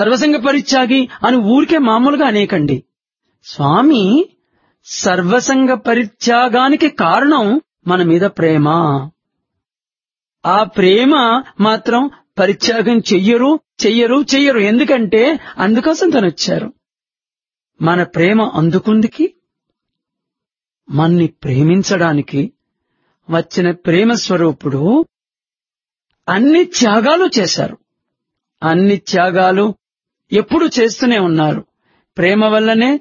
సర్వసంగ పరిత్యాగి అని ఊరికే మామూలుగా అనేకండి స్వామి సర్వసంగ పరిత్యాగానికి కారణం మన మీద ప్రేమ ఆ ప్రేమ మాత్రం పరిత్యాగం చెయ్యరు చెయ్యరు చెయ్యరు ఎందుకంటే అందుకోసం తను వచ్చారు మన ప్రేమ అందుకుందికి మన్ని ప్రేమించడానికి వచ్చిన ప్రేమ స్వరూపుడు అన్ని త్యాగాలు చేశారు అన్ని త్యాగాలు ఎప్పుడు చేస్తూనే ఉన్నారు ప్రేమ వల్లనే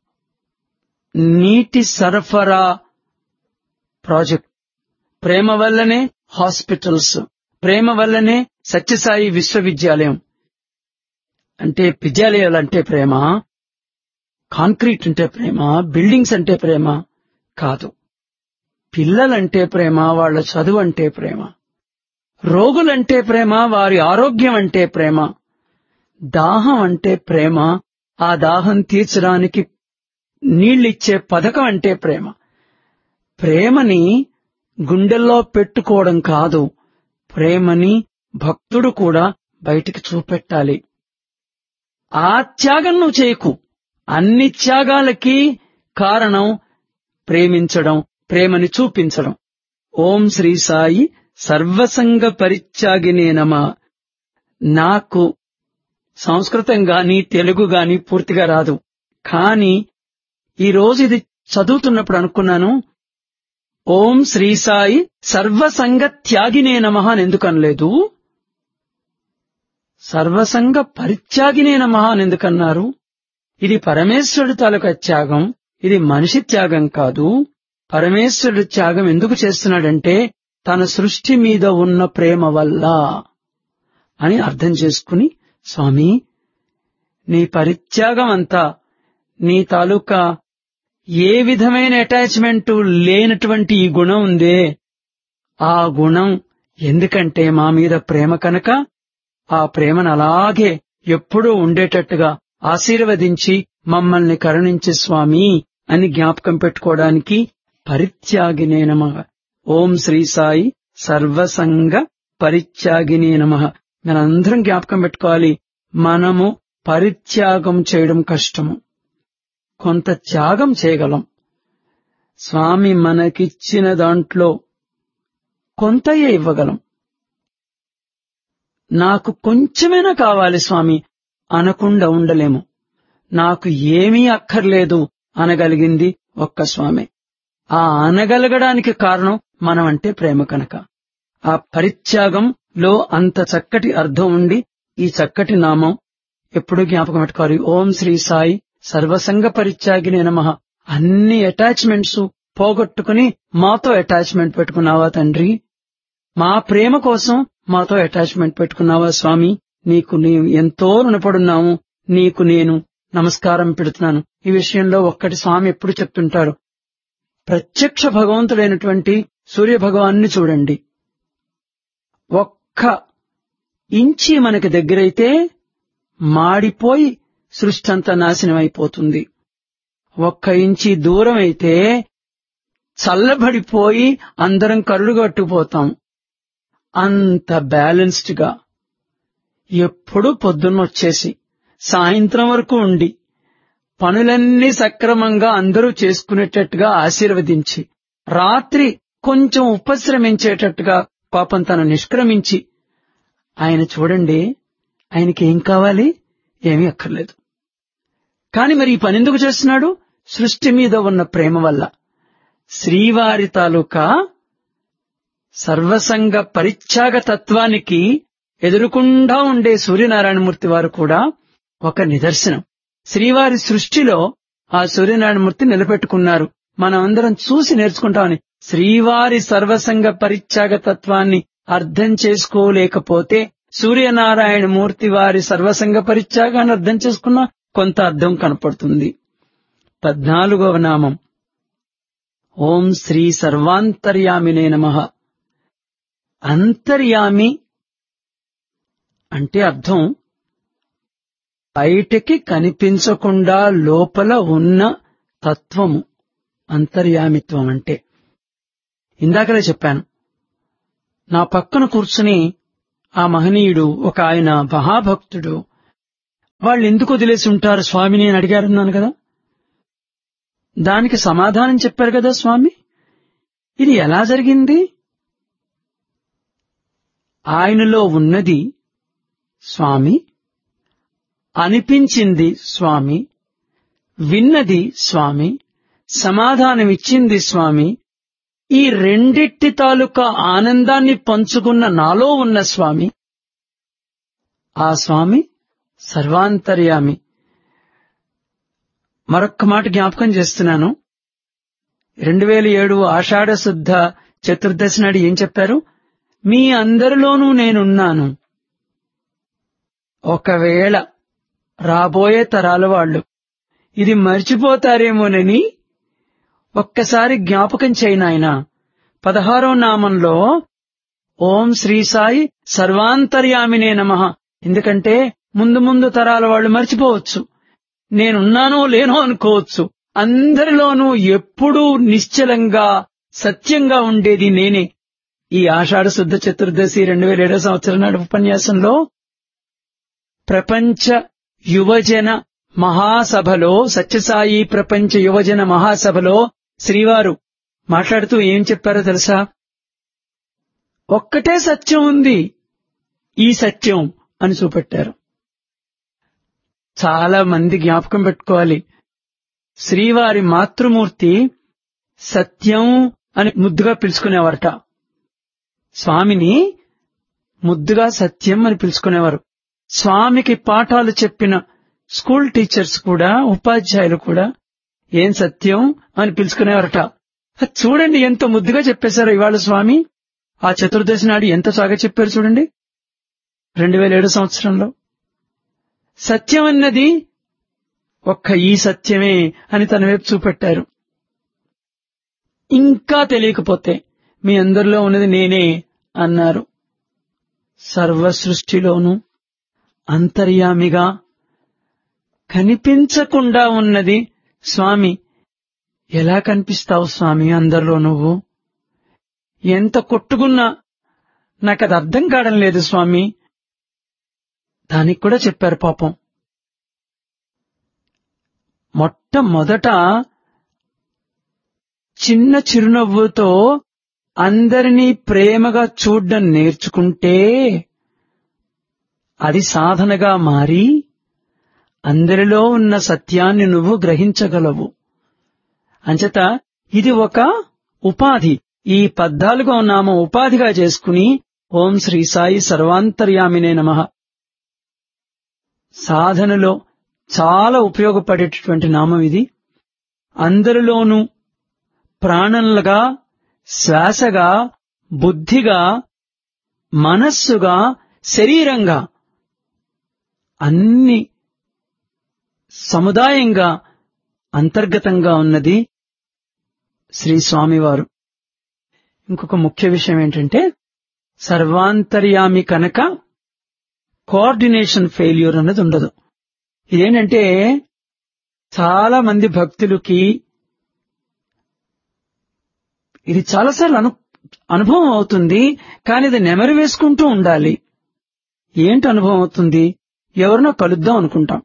నీటి సరఫరా ప్రాజెక్ట్ ప్రేమ వల్లనే హాస్పిటల్స్ ప్రేమ వల్లనే సత్యసాయి విశ్వవిద్యాలయం అంటే విద్యాలయాలు అంటే ప్రేమ కాంక్రీట్ అంటే ప్రేమ బిల్డింగ్స్ అంటే ప్రేమ కాదు పిల్లలంటే ప్రేమ వాళ్ళ చదువు అంటే ప్రేమ రోగులంటే ప్రేమ వారి ఆరోగ్యం అంటే ప్రేమ దాహం అంటే ప్రేమ ఆ దాహం తీర్చడానికి నీళ్ళిచ్చే పథకం అంటే ప్రేమ ప్రేమని గుండెల్లో పెట్టుకోవడం కాదు ప్రేమని భక్తుడు కూడా బయటికి చూపెట్టాలి ఆ త్యాగం నువ్వు చేయకు అన్ని త్యాగాలకి కారణం ప్రేమించడం ప్రేమని చూపించడం ఓం శ్రీ సాయి సర్వసంగ పరిత్యాగినే నమ నాకు సంస్కృతం గాని తెలుగు గాని పూర్తిగా రాదు కానీ ఈ రోజు ఇది చదువుతున్నప్పుడు అనుకున్నాను ఓం శ్రీ సాయి సర్వసంగ త్యాగినే నమ అని ఎందుకు అనలేదు సర్వసంగ పరిత్యాగినే నమ అని ఎందుకన్నారు ఇది పరమేశ్వరుడి తాలూకా త్యాగం ఇది మనిషి త్యాగం కాదు పరమేశ్వరుడు త్యాగం ఎందుకు చేస్తున్నాడంటే తన సృష్టి మీద ఉన్న ప్రేమ వల్ల అని అర్థం చేసుకుని స్వామి నీ పరిత్యాగం అంతా నీ తాలూకా ఏ విధమైన అటాచ్మెంట్ లేనటువంటి ఈ గుణం ఉందే ఆ గుణం ఎందుకంటే మా మీద ప్రేమ కనుక ఆ ప్రేమను అలాగే ఎప్పుడూ ఉండేటట్టుగా ఆశీర్వదించి మమ్మల్ని కరుణించే స్వామి అని జ్ఞాపకం పెట్టుకోవడానికి పరిత్యాగినే నమ ఓం శ్రీ సాయి సర్వసంగ పరిత్యాగినే నమ మనందరం జ్ఞాపకం పెట్టుకోవాలి మనము పరిత్యాగం చేయడం కష్టము కొంత త్యాగం చేయగలం స్వామి మనకిచ్చిన దాంట్లో కొంతయే ఇవ్వగలం నాకు కొంచెమైనా కావాలి స్వామి అనకుండా ఉండలేము నాకు ఏమీ అక్కర్లేదు అనగలిగింది ఒక్క స్వామి ఆ అనగలగడానికి కారణం మనం అంటే ప్రేమ కనుక ఆ పరిత్యాగంలో అంత చక్కటి అర్థం ఉండి ఈ చక్కటి నామం ఎప్పుడూ జ్ఞాపకం పెట్టుకోవాలి ఓం శ్రీ సాయి సర్వసంగ పరిత్యాగినే నమ అన్ని అటాచ్మెంట్స్ పోగొట్టుకుని మాతో అటాచ్మెంట్ పెట్టుకున్నావా తండ్రి మా ప్రేమ కోసం మాతో అటాచ్మెంట్ పెట్టుకున్నావా స్వామి నీకు నీవు ఎంతో రుణపడున్నాము నీకు నేను నమస్కారం పెడుతున్నాను ఈ విషయంలో ఒక్కటి స్వామి ఎప్పుడు చెప్తుంటారు ప్రత్యక్ష భగవంతుడైనటువంటి సూర్య భగవాన్ని చూడండి ఒక్క ఇంచి మనకి దగ్గరైతే మాడిపోయి సృష్టి అంతా నాశనం అయిపోతుంది ఒక్క ఇంచి దూరం అయితే చల్లబడిపోయి అందరం కరుడు కట్టుకుపోతాం అంత బ్యాలెన్స్డ్ గా ఎప్పుడు పొద్దున్న వచ్చేసి సాయంత్రం వరకు ఉండి పనులన్నీ సక్రమంగా అందరూ చేసుకునేటట్టుగా ఆశీర్వదించి రాత్రి కొంచెం ఉపశ్రమించేటట్టుగా పాపం తను నిష్క్రమించి ఆయన చూడండి ఆయనకి ఏం కావాలి ఏమీ అక్కర్లేదు కాని మరి ఈ పని ఎందుకు చేస్తున్నాడు సృష్టి మీద ఉన్న ప్రేమ వల్ల శ్రీవారి తాలూకా సర్వసంగ పరిత్యాగ తత్వానికి ఎదురుకుండా ఉండే సూర్యనారాయణమూర్తి వారు కూడా ఒక నిదర్శనం శ్రీవారి సృష్టిలో ఆ సూర్యనారాయణమూర్తి నిలబెట్టుకున్నారు మనం అందరం చూసి నేర్చుకుంటామని శ్రీవారి సర్వసంగ పరిత్యాగ తత్వాన్ని అర్థం చేసుకోలేకపోతే సూర్యనారాయణ మూర్తి వారి సర్వసంగ పరిత్యాగాన్ని అర్థం చేసుకున్నా కొంత అర్థం కనపడుతుంది పద్నాలుగవ నామం ఓం శ్రీ సర్వాంతర్యామినే నమ అంతర్యామి అంటే అర్థం బయటికి కనిపించకుండా లోపల ఉన్న తత్వము అంతర్యామిత్వం అంటే ఇందాకలే చెప్పాను నా పక్కన కూర్చుని ఆ మహనీయుడు ఒక ఆయన మహాభక్తుడు వాళ్ళు ఎందుకు వదిలేసి ఉంటారు స్వామిని అని అడిగారన్నాను కదా దానికి సమాధానం చెప్పారు కదా స్వామి ఇది ఎలా జరిగింది ఆయనలో ఉన్నది స్వామి అనిపించింది స్వామి విన్నది స్వామి సమాధానమిచ్చింది స్వామి ఈ రెండిట్టి తాలూకా ఆనందాన్ని పంచుకున్న నాలో ఉన్న స్వామి ఆ స్వామి సర్వాంతర్యామి మరొక్క మాట జ్ఞాపకం చేస్తున్నాను రెండు వేల ఏడు ఆషాఢ శుద్ధ చతుర్దశి నాడు ఏం చెప్పారు మీ అందరిలోనూ నేనున్నాను ఒకవేళ రాబోయే తరాల వాళ్ళు ఇది మర్చిపోతారేమోనని ఒక్కసారి జ్ఞాపకం చేయనాయన పదహారో నామంలో ఓం శ్రీ సాయి సర్వాంతర్యామినే నమ ఎందుకంటే ముందు ముందు తరాల వాళ్ళు మర్చిపోవచ్చు నేనున్నానో లేనో అనుకోవచ్చు అందరిలోనూ ఎప్పుడూ నిశ్చలంగా సత్యంగా ఉండేది నేనే ఈ ఆషాఢ శుద్ధ చతుర్దశి రెండు వేల ఏడో సంవత్సరం నాడు ఉపన్యాసంలో ప్రపంచ యువజన మహాసభలో సత్యసాయి ప్రపంచ యువజన మహాసభలో శ్రీవారు మాట్లాడుతూ ఏం చెప్పారో తెలుసా ఒక్కటే సత్యం ఉంది ఈ సత్యం అని చూపెట్టారు చాలా మంది జ్ఞాపకం పెట్టుకోవాలి శ్రీవారి మాతృమూర్తి సత్యం అని ముద్దుగా పిలుచుకునేవారట స్వామిని ముద్దుగా సత్యం అని పిలుచుకునేవారు స్వామికి పాఠాలు చెప్పిన స్కూల్ టీచర్స్ కూడా ఉపాధ్యాయులు కూడా ఏం సత్యం అని పిలుచుకునేవారట అది చూడండి ఎంత ముద్దుగా చెప్పేశారు ఇవాళ స్వామి ఆ చతుర్దశి నాడు ఎంత సాగా చెప్పారు చూడండి రెండు వేల ఏడు సంవత్సరంలో సత్యం అన్నది ఒక్క ఈ సత్యమే అని తన వైపు చూపెట్టారు ఇంకా తెలియకపోతే మీ అందరిలో ఉన్నది నేనే అన్నారు సర్వ సృష్టిలోనూ అంతర్యామిగా కనిపించకుండా ఉన్నది స్వామి ఎలా కనిపిస్తావు స్వామి అందరిలో నువ్వు ఎంత కొట్టుకున్నా నాకు అది అర్థం కావడం లేదు స్వామి దానికి కూడా చెప్పారు పాపం మొట్టమొదట చిన్న చిరునవ్వుతో అందరినీ ప్రేమగా చూడ్డం నేర్చుకుంటే అది సాధనగా మారి అందరిలో ఉన్న సత్యాన్ని నువ్వు గ్రహించగలవు అంచేత ఇది ఒక ఉపాధి ఈ పద్నాలుగో నామం ఉపాధిగా చేసుకుని ఓం శ్రీ సాయి సర్వాంతర్యామినే నమ సాధనలో చాలా ఉపయోగపడేటటువంటి నామం ఇది అందరిలోనూ ప్రాణంలుగా శ్వాసగా బుద్ధిగా మనస్సుగా శరీరంగా అన్ని సముదాయంగా అంతర్గతంగా ఉన్నది శ్రీ స్వామివారు ఇంకొక ముఖ్య విషయం ఏంటంటే సర్వాంతర్యామి కనుక కోఆర్డినేషన్ ఫెయిల్యూర్ అన్నది ఉండదు ఇదేంటంటే చాలా మంది భక్తులకి ఇది చాలాసార్లు అను అనుభవం అవుతుంది కానీ ఇది నెమరు వేసుకుంటూ ఉండాలి ఏంటి అనుభవం అవుతుంది ఎవరినో కలుద్దాం అనుకుంటాం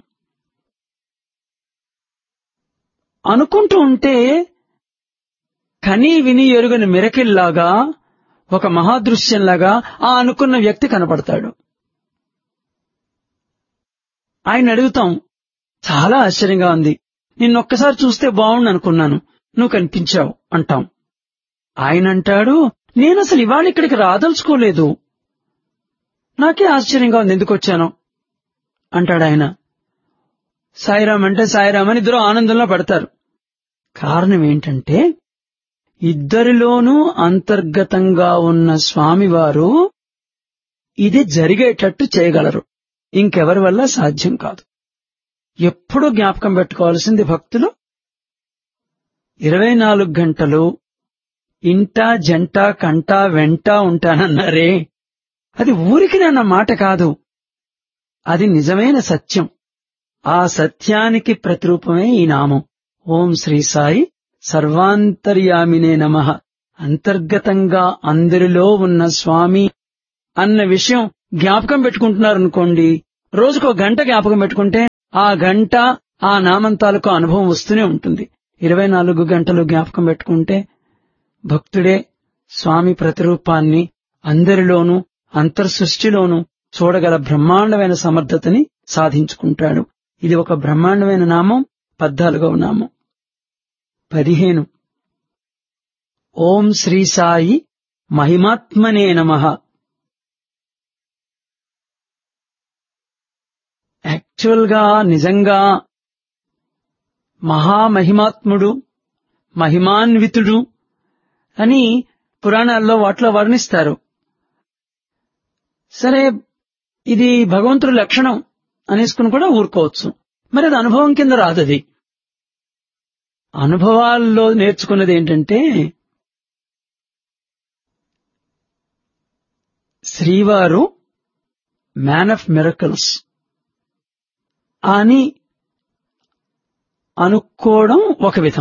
అనుకుంటూ ఉంటే కని విని ఎరుగని మిరకిల్లాగా ఒక మహాదృశ్యంలాగా ఆ అనుకున్న వ్యక్తి కనపడతాడు ఆయన అడుగుతాం చాలా ఆశ్చర్యంగా ఉంది నిన్నొక్కసారి చూస్తే బాగుండు అనుకున్నాను నువ్వు కనిపించావు అంటాం ఆయన అంటాడు నేను అసలు ఇవాళ ఇక్కడికి రాదలుచుకోలేదు నాకే ఆశ్చర్యంగా ఉంది ఎందుకు వచ్చాను అంటాడు ఆయన సాయిరామ్ అంటే సాయిరామ్ అని ఇద్దరు ఆనందంలో పడతారు కారణం ఏంటంటే ఇద్దరిలోనూ అంతర్గతంగా ఉన్న స్వామివారు ఇది జరిగేటట్టు చేయగలరు ఇంకెవరి వల్ల సాధ్యం కాదు ఎప్పుడూ జ్ఞాపకం పెట్టుకోవాల్సింది భక్తులు ఇరవై నాలుగు గంటలు ఇంట జంట కంట వెంట ఉంటానన్నారే అది ఊరికి నన్న మాట కాదు అది నిజమైన సత్యం ఆ సత్యానికి ప్రతిరూపమే ఈ నామం ఓం శ్రీ సాయి సర్వాంతర్యామినే నమ అంతర్గతంగా అందరిలో ఉన్న స్వామి అన్న విషయం జ్ఞాపకం పెట్టుకుంటున్నారనుకోండి రోజుకో గంట జ్ఞాపకం పెట్టుకుంటే ఆ గంట ఆ నామం తాలూకు అనుభవం వస్తూనే ఉంటుంది ఇరవై నాలుగు గంటలు జ్ఞాపకం పెట్టుకుంటే భక్తుడే స్వామి ప్రతిరూపాన్ని అందరిలోనూ అంతర్సృష్టిలోనూ చూడగల బ్రహ్మాండమైన సమర్థతని సాధించుకుంటాడు ఇది ఒక బ్రహ్మాండమైన నామం పద్నాలుగవ నామం పదిహేను ఓం శ్రీ సాయి మహిమాత్మనే నమః యాక్చువల్ గా నిజంగా మహామహిమాత్ముడు మహిమాన్వితుడు అని పురాణాల్లో వాటిలో వర్ణిస్తారు సరే ఇది భగవంతుడి లక్షణం అనేసుకుని కూడా ఊరుకోవచ్చు మరి అది అనుభవం కింద రాదు అది అనుభవాల్లో నేర్చుకున్నది ఏంటంటే శ్రీవారు మ్యాన్ ఆఫ్ మిరకల్స్ అని అనుకోవడం ఒక విధం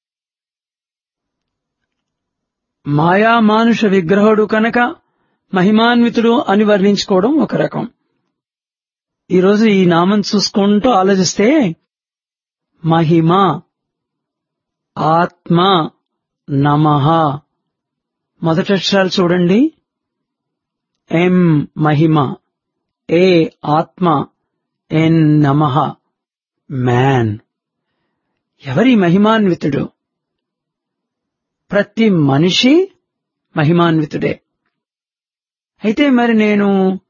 మాయామానుష విగ్రహుడు కనుక మహిమాన్వితుడు అని వర్ణించుకోవడం ఒక రకం ఈరోజు ఈ నామం చూసుకుంటూ ఆలోచిస్తే మహిమ ఆత్మ నమః మొదటి అక్షరాలు చూడండి ఎం మహిమ ఏ ఆత్మ ఎన్ నమః మ్యాన్ ఎవరి మహిమాన్వితుడు ప్రతి మనిషి మహిమాన్వితుడే అయితే మరి నేను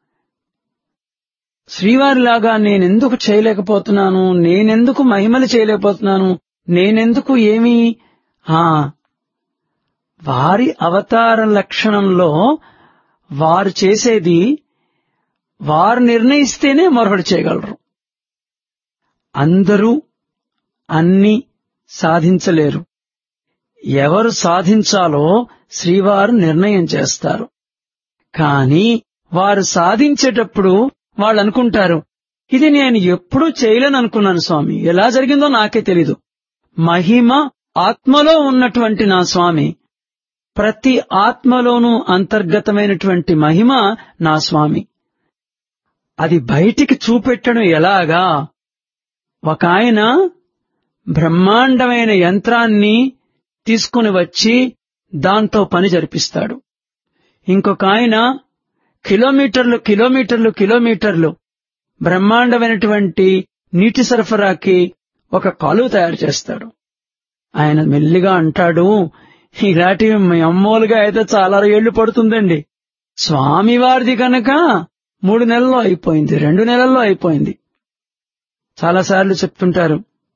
శ్రీవారిలాగా నేనెందుకు చేయలేకపోతున్నాను నేనెందుకు మహిమలు చేయలేకపోతున్నాను నేనెందుకు ఏమి ఆ వారి అవతార లక్షణంలో వారు చేసేది వారు నిర్ణయిస్తేనే మరొకటి చేయగలరు అందరూ అన్ని సాధించలేరు ఎవరు సాధించాలో శ్రీవారు నిర్ణయం చేస్తారు కాని వారు సాధించేటప్పుడు వాళ్ళు అనుకుంటారు ఇది నేను ఎప్పుడూ చేయలేను అనుకున్నాను స్వామి ఎలా జరిగిందో నాకే తెలీదు మహిమ ఆత్మలో ఉన్నటువంటి నా స్వామి ప్రతి ఆత్మలోనూ అంతర్గతమైనటువంటి మహిమ నా స్వామి అది బయటికి చూపెట్టడం ఎలాగా ఒక ఆయన బ్రహ్మాండమైన యంత్రాన్ని తీసుకుని వచ్చి దాంతో పని జరిపిస్తాడు ఇంకొక ఆయన కిలోమీటర్లు కిలోమీటర్లు కిలోమీటర్లు బ్రహ్మాండమైనటువంటి నీటి సరఫరాకి ఒక కాలువ తయారు చేస్తాడు ఆయన మెల్లిగా అంటాడు ఇలాంటివి అమ్మోలుగా అయితే చాలా ఏళ్లు పడుతుందండి స్వామివారిది కనుక మూడు నెలల్లో అయిపోయింది రెండు నెలల్లో అయిపోయింది చాలాసార్లు చెప్తుంటారు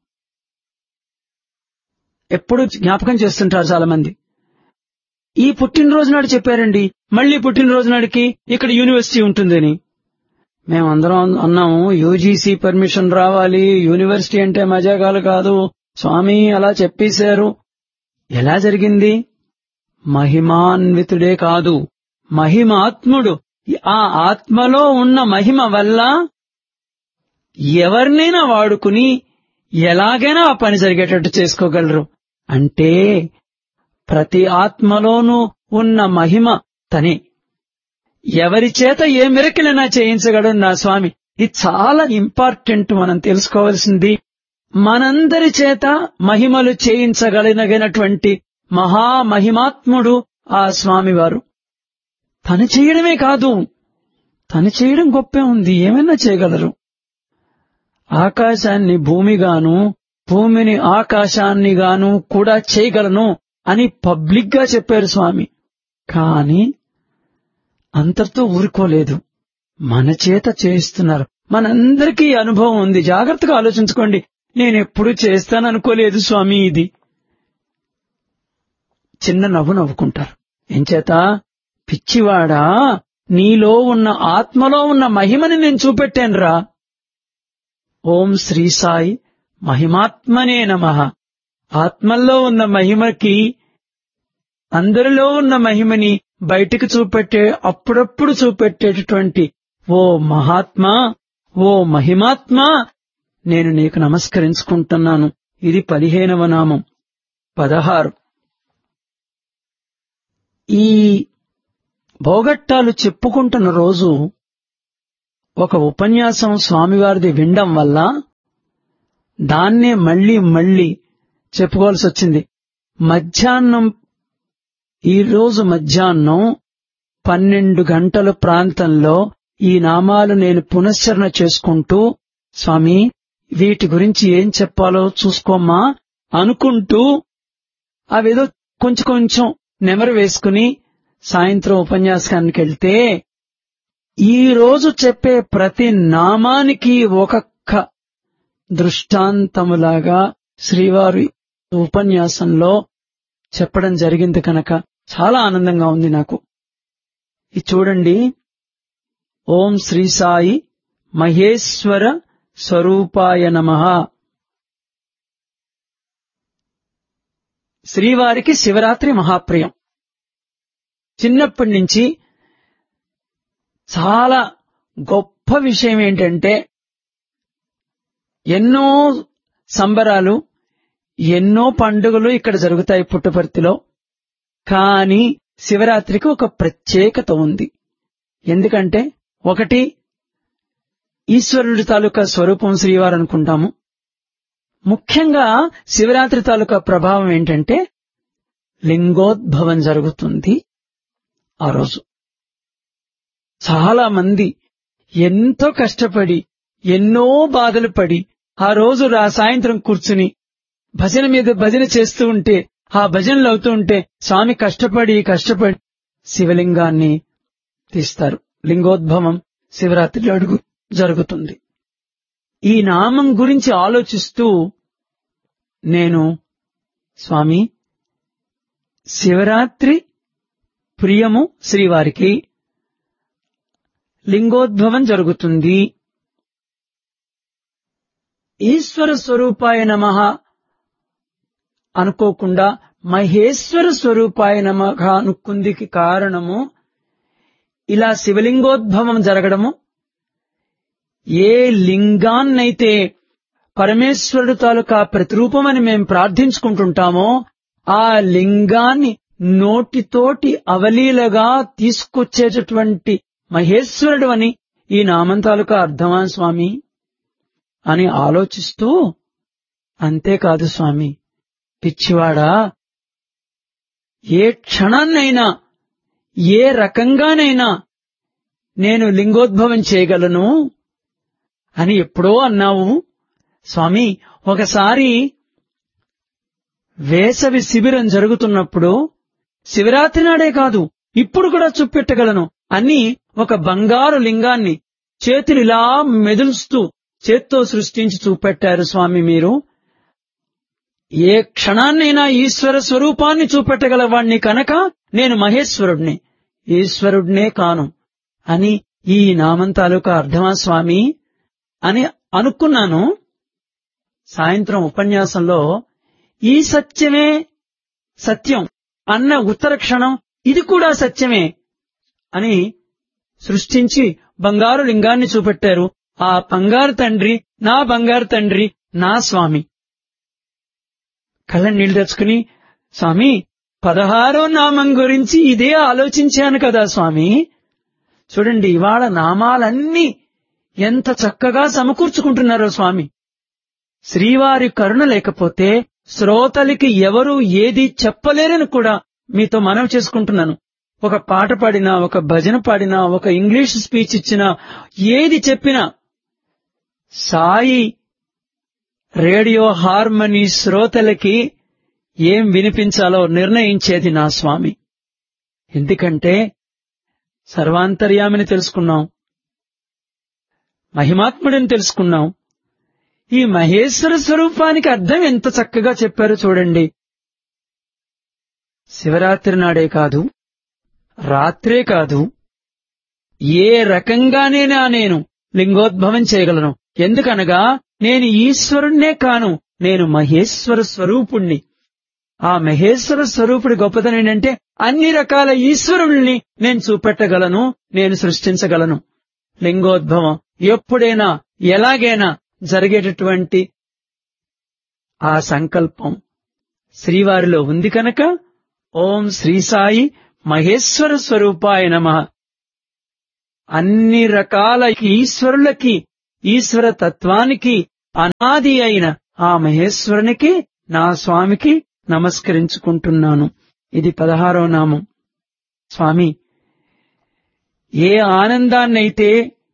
ఎప్పుడు జ్ఞాపకం చేస్తుంటారు చాలా మంది ఈ పుట్టినరోజు నాడు చెప్పారండి మళ్ళీ పుట్టినరోజు నాడికి ఇక్కడ యూనివర్సిటీ ఉంటుందని మేమందరం అన్నాము యూజీసీ పర్మిషన్ రావాలి యూనివర్సిటీ అంటే మజాగాలు కాదు స్వామి అలా చెప్పేశారు ఎలా జరిగింది మహిమాన్వితుడే కాదు మహిమాత్ముడు ఆ ఆత్మలో ఉన్న మహిమ వల్ల ఎవరినైనా వాడుకుని ఎలాగైనా ఆ పని జరిగేటట్టు చేసుకోగలరు అంటే ప్రతి ఆత్మలోనూ ఉన్న మహిమ తనే ఎవరి చేత ఏ మెరకిలైనా చేయించగలడు నా స్వామి ఇది చాలా ఇంపార్టెంట్ మనం తెలుసుకోవాల్సింది మనందరి చేత మహిమలు చేయించగలిగినటువంటి మహామహిమాత్ముడు ఆ స్వామివారు తను చేయడమే కాదు తను చేయడం గొప్పే ఉంది ఏమైనా చేయగలరు ఆకాశాన్ని భూమిగాను భూమిని ఆకాశాన్ని గాను కూడా చేయగలను అని పబ్లిక్ గా చెప్పారు స్వామి కాని అంతటితో ఊరుకోలేదు మన చేత చేయిస్తున్నారు మనందరికీ అనుభవం ఉంది జాగ్రత్తగా ఆలోచించుకోండి నేనెప్పుడు చేస్తాననుకోలేదు స్వామి ఇది చిన్న నవ్వు నవ్వుకుంటారు ఎంచేత పిచ్చివాడా నీలో ఉన్న ఆత్మలో ఉన్న మహిమని నేను చూపెట్టానురా ఓం శ్రీ సాయి మహిమాత్మనే నమ ఆత్మల్లో ఉన్న మహిమకి అందరిలో ఉన్న మహిమని బయటికి చూపెట్టే అప్పుడప్పుడు చూపెట్టేటటువంటి ఓ మహాత్మా ఓ మహిమాత్మా నేను నీకు నమస్కరించుకుంటున్నాను ఇది పదిహేనవ నామం పదహారు ఈ భోగట్టాలు చెప్పుకుంటున్న రోజు ఒక ఉపన్యాసం స్వామివారిది వినడం వల్ల దాన్నే మళ్ళీ మళ్ళీ చెప్పుకోవాల్సి వచ్చింది మధ్యాహ్నం ఈ రోజు మధ్యాహ్నం పన్నెండు గంటల ప్రాంతంలో ఈ నామాలు నేను పునశ్చరణ చేసుకుంటూ స్వామి వీటి గురించి ఏం చెప్పాలో చూసుకోమ్మా అనుకుంటూ అవేదో కొంచెం కొంచెం నెమరు వేసుకుని సాయంత్రం ఉపన్యాసానికి వెళ్తే ఈ రోజు చెప్పే ప్రతి నామానికి ఒక్కొక్క దృష్టాంతములాగా శ్రీవారి ఉపన్యాసంలో చెప్పడం జరిగింది కనుక చాలా ఆనందంగా ఉంది నాకు ఇది చూడండి ఓం శ్రీ సాయి మహేశ్వర స్వరూపాయ నమ శ్రీవారికి శివరాత్రి మహాప్రియం చిన్నప్పటి నుంచి చాలా గొప్ప విషయం ఏంటంటే ఎన్నో సంబరాలు ఎన్నో పండుగలు ఇక్కడ జరుగుతాయి పుట్టపర్తిలో కానీ శివరాత్రికి ఒక ప్రత్యేకత ఉంది ఎందుకంటే ఒకటి ఈశ్వరుడి తాలూకా స్వరూపం శ్రీవారు అనుకుంటాము ముఖ్యంగా శివరాత్రి తాలూకా ప్రభావం ఏంటంటే లింగోద్భవం జరుగుతుంది ఆ రోజు చాలా మంది ఎంతో కష్టపడి ఎన్నో బాధలు పడి ఆ రోజు రా సాయంత్రం కూర్చుని భజన మీద భజన చేస్తూ ఉంటే ఆ భజనలు అవుతూ ఉంటే స్వామి కష్టపడి కష్టపడి శివలింగాన్ని తీస్తారు లింగోద్భవం శివరాత్రి అడుగు జరుగుతుంది ఈ నామం గురించి ఆలోచిస్తూ నేను స్వామి శివరాత్రి ప్రియము శ్రీవారికి లింగోద్భవం జరుగుతుంది ఈశ్వర స్వరూపాయ నమ అనుకోకుండా మహేశ్వర స్వరూపాయ నమ అనుకుందికి కారణము ఇలా శివలింగోద్భవం జరగడము ఏ లింగాన్నైతే పరమేశ్వరుడు తాలూకా ప్రతిరూపమని మేం ప్రార్థించుకుంటుంటామో ఆ లింగాన్ని నోటితోటి అవలీలగా తీసుకొచ్చేటటువంటి మహేశ్వరుడు అని ఈ నామం తాలూకా అర్థమా స్వామి అని ఆలోచిస్తూ అంతేకాదు స్వామి పిచ్చివాడా ఏ క్షణాన్నైనా ఏ రకంగానైనా నేను లింగోద్భవం చేయగలను అని ఎప్పుడో అన్నావు స్వామి ఒకసారి వేసవి శిబిరం జరుగుతున్నప్పుడు శివరాత్రి నాడే కాదు ఇప్పుడు కూడా చూపెట్టగలను అని ఒక బంగారు లింగాన్ని చేతులిలా మెదులుస్తూ చేత్తో సృష్టించి చూపెట్టారు స్వామి మీరు ఏ క్షణాన్నైనా ఈశ్వర స్వరూపాన్ని చూపెట్టగలవాణ్ణి కనుక నేను మహేశ్వరుడిని ఈశ్వరుడినే కాను అని ఈ నామం తాలూకా అర్థమా స్వామి అని అనుకున్నాను సాయంత్రం ఉపన్యాసంలో ఈ సత్యమే సత్యం అన్న ఉత్తర క్షణం ఇది కూడా సత్యమే అని సృష్టించి బంగారు లింగాన్ని చూపెట్టారు ఆ బంగారు తండ్రి నా బంగారు తండ్రి నా స్వామి కళ్ళ నీళ్లు తెచ్చుకుని స్వామి పదహారో నామం గురించి ఇదే ఆలోచించాను కదా స్వామి చూడండి ఇవాళ నామాలన్నీ ఎంత చక్కగా సమకూర్చుకుంటున్నారో స్వామి శ్రీవారి కరుణ లేకపోతే శ్రోతలకి ఎవరు ఏది చెప్పలేరని కూడా మీతో మనవి చేసుకుంటున్నాను ఒక పాట పాడినా ఒక భజన పాడినా ఒక ఇంగ్లీష్ స్పీచ్ ఇచ్చినా ఏది చెప్పినా సాయి రేడియో హార్మనీ శ్రోతలకి ఏం వినిపించాలో నిర్ణయించేది నా స్వామి ఎందుకంటే సర్వాంతర్యామిని తెలుసుకున్నాం మహిమాత్ముడిని తెలుసుకున్నాం ఈ మహేశ్వర స్వరూపానికి అర్థం ఎంత చక్కగా చెప్పారో చూడండి శివరాత్రి నాడే కాదు రాత్రే కాదు ఏ రకంగానేనా నేను లింగోద్భవం చేయగలను ఎందుకనగా నేను ఈశ్వరుణ్ణే కాను నేను మహేశ్వర స్వరూపుణ్ణి ఆ మహేశ్వర స్వరూపుడి గొప్పతనం ఏంటంటే అన్ని రకాల ఈశ్వరుల్ని నేను చూపెట్టగలను నేను సృష్టించగలను లింగోద్భవం ఎప్పుడైనా ఎలాగైనా జరిగేటటువంటి ఆ సంకల్పం శ్రీవారిలో ఉంది కనుక ఓం శ్రీ సాయి మహేశ్వర స్వరూపాయ నమ అన్ని రకాల ఈశ్వరులకి ఈశ్వర తత్వానికి అనాది అయిన ఆ మహేశ్వరునికి నా స్వామికి నమస్కరించుకుంటున్నాను ఇది పదహారో నామం స్వామి ఏ ఆనందాన్నైతే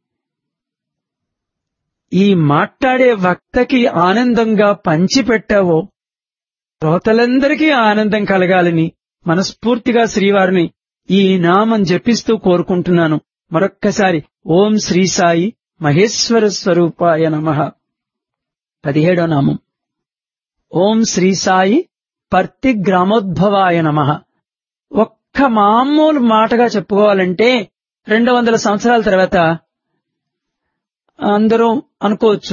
ఈ మాట్లాడే వక్తకి ఆనందంగా పంచిపెట్టావో శ్రోతలందరికీ ఆనందం కలగాలని మనస్ఫూర్తిగా శ్రీవారిని ఈ నామం జపిస్తూ కోరుకుంటున్నాను మరొక్కసారి ఓం శ్రీ సాయి మహేశ్వర స్వరూపాయ నమ పదిహేడో నామం ఓం శ్రీ సాయి పర్తి గ్రామోద్భవాయ నమ ఒక్క మామూలు మాటగా చెప్పుకోవాలంటే రెండు వందల సంవత్సరాల తర్వాత అందరూ అనుకోవచ్చు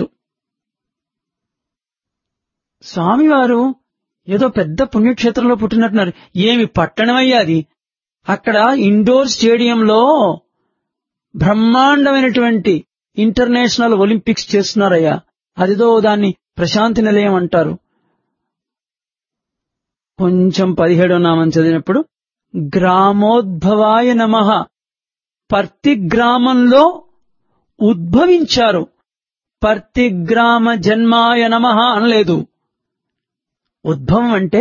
స్వామివారు ఏదో పెద్ద పుణ్యక్షేత్రంలో పుట్టినట్టున్నారు ఏమి పట్టణమయ్యా అది అక్కడ ఇండోర్ స్టేడియంలో బ్రహ్మాండమైనటువంటి ఇంటర్నేషనల్ ఒలింపిక్స్ చేస్తున్నారయ్యా అదిదో దాన్ని ప్రశాంతి నిలయం అంటారు కొంచెం పదిహేడో నామం చదివినప్పుడు గ్రామోద్భవాయ నమ పర్తి గ్రామంలో ఉద్భవించారు పర్తి గ్రామ జన్మాయ నమ అనలేదు ఉద్భవం అంటే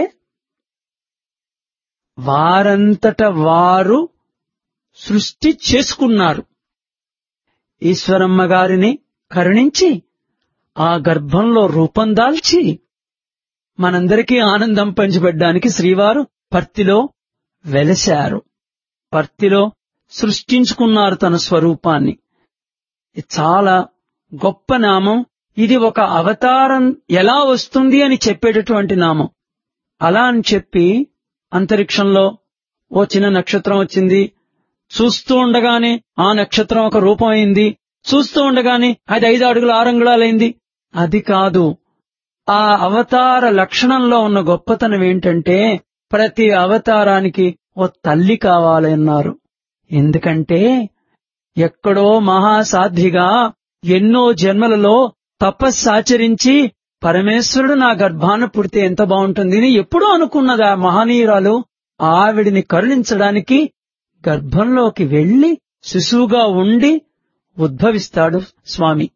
వారంతట వారు సృష్టి చేసుకున్నారు ఈశ్వరమ్మ గారిని కరుణించి ఆ గర్భంలో రూపం దాల్చి మనందరికీ ఆనందం పంచిపెట్టడానికి శ్రీవారు పర్తిలో వెలశారు పర్తిలో సృష్టించుకున్నారు తన స్వరూపాన్ని ఇది చాలా గొప్ప నామం ఇది ఒక అవతారం ఎలా వస్తుంది అని చెప్పేటటువంటి నామం అలా అని చెప్పి అంతరిక్షంలో ఓ చిన్న నక్షత్రం వచ్చింది చూస్తూ ఉండగానే ఆ నక్షత్రం ఒక రూపం అయింది చూస్తూ ఉండగానే అది ఐదు అడుగుల ఆరు అంగుళాలైంది అది కాదు ఆ అవతార లక్షణంలో ఉన్న గొప్పతనం ఏంటంటే ప్రతి అవతారానికి ఓ తల్లి కావాలన్నారు ఎందుకంటే ఎక్కడో మహాసాధ్విగా ఎన్నో జన్మలలో తపస్సాచరించి పరమేశ్వరుడు నా గర్భాన పుడితే ఎంత బాగుంటుంది అని ఎప్పుడూ అనుకున్నది ఆ మహనీయురాలు ఆవిడిని కరుణించడానికి గర్భంలోకి వెళ్లి శిశువుగా ఉండి ఉద్భవిస్తాడు స్వామి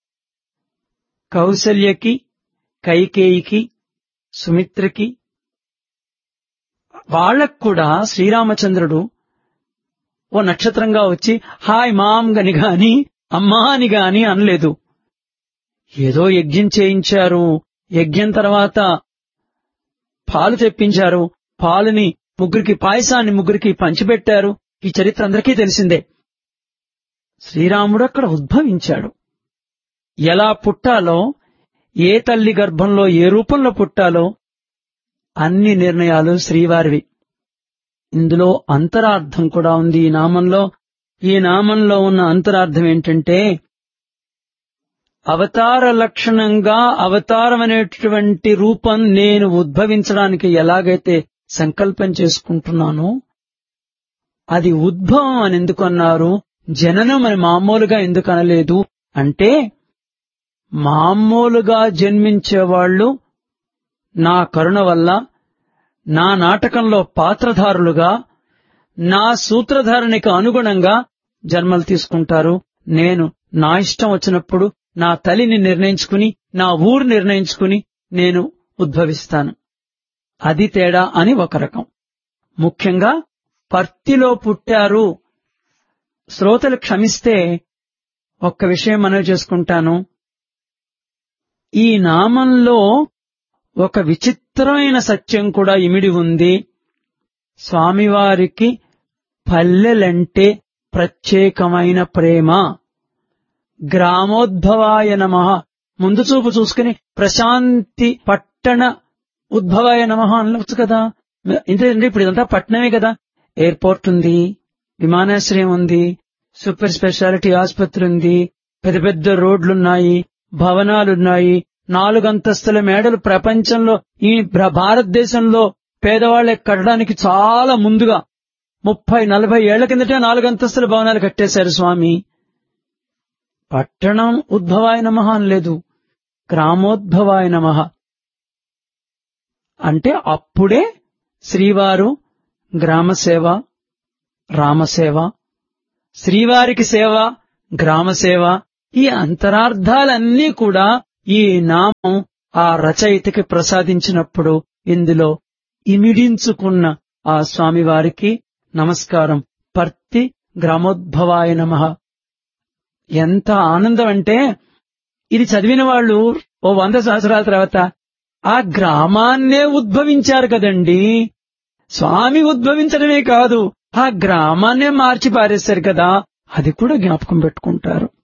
కౌసల్యకి కైకేయికి సుమిత్రకి వాళ్ళకు కూడా శ్రీరామచంద్రుడు ఓ నక్షత్రంగా వచ్చి హాయ్ మామ్ గని గాని అమ్మా అని గాని అనలేదు ఏదో యజ్ఞం చేయించారు యజ్ఞం తర్వాత పాలు తెప్పించారు పాలుని ముగ్గురికి పాయసాన్ని ముగ్గురికి పంచిపెట్టారు ఈ చరిత్ర అందరికీ తెలిసిందే శ్రీరాముడు అక్కడ ఉద్భవించాడు ఎలా పుట్టాలో ఏ తల్లి గర్భంలో ఏ రూపంలో పుట్టాలో అన్ని నిర్ణయాలు శ్రీవారివి ఇందులో అంతరార్థం కూడా ఉంది ఈ నామంలో ఈ నామంలో ఉన్న అంతరార్థం ఏంటంటే అవతార లక్షణంగా అవతారం అనేటువంటి రూపం నేను ఉద్భవించడానికి ఎలాగైతే సంకల్పం చేసుకుంటున్నానో అది ఉద్భవం అని ఎందుకు అన్నారు జననం అని మామూలుగా ఎందుకు అనలేదు అంటే మామూలుగా జన్మించేవాళ్లు నా కరుణ వల్ల నా నాటకంలో పాత్రధారులుగా నా సూత్రధారణకి అనుగుణంగా జన్మలు తీసుకుంటారు నేను నా ఇష్టం వచ్చినప్పుడు నా తల్లిని నిర్ణయించుకుని నా ఊరు నిర్ణయించుకుని నేను ఉద్భవిస్తాను అది తేడా అని ఒక రకం ముఖ్యంగా పర్తిలో పుట్టారు శ్రోతలు క్షమిస్తే ఒక్క విషయం మనవి చేసుకుంటాను ఈ నామంలో ఒక విచిత్రమైన సత్యం కూడా ఇమిడి ఉంది స్వామివారికి పల్లెలంటే ప్రత్యేకమైన ప్రేమ గ్రామోద్భవాయ నమ ముందు చూపు చూసుకుని ప్రశాంతి పట్టణ ఉద్భవాయ నమ అనవచ్చు కదా ఎందుకంటే ఇప్పుడు ఇదంతా పట్టణమే కదా ఎయిర్పోర్ట్ ఉంది విమానాశ్రయం ఉంది సూపర్ స్పెషాలిటీ ఆసుపత్రి ఉంది పెద్ద పెద్ద రోడ్లున్నాయి భవనాలున్నాయి నాలుగంతస్తుల మేడలు ప్రపంచంలో ఈ భారతదేశంలో పేదవాళ్ళకి కట్టడానికి చాలా ముందుగా ముప్పై నలభై ఏళ్ల కిందటే నాలుగంతస్తుల భవనాలు కట్టేశారు స్వామి పట్టణం ఉద్భవాయ నమ లేదు గ్రామోద్భవాయ నమ అంటే అప్పుడే శ్రీవారు గ్రామసేవ రామసేవ శ్రీవారికి సేవ గ్రామ సేవ ఈ అంతరార్థాలన్నీ కూడా ఈ నామం ఆ రచయితకి ప్రసాదించినప్పుడు ఇందులో ఇమిడించుకున్న ఆ స్వామివారికి నమస్కారం పర్తి గ్రామోద్భవాయ నమ ఎంత ఆనందం అంటే ఇది చదివిన వాళ్ళు ఓ వంద సంవత్సరాల తర్వాత ఆ గ్రామాన్నే ఉద్భవించారు కదండి స్వామి ఉద్భవించడమే కాదు ఆ గ్రామాన్నే మార్చి పారేశారు కదా అది కూడా జ్ఞాపకం పెట్టుకుంటారు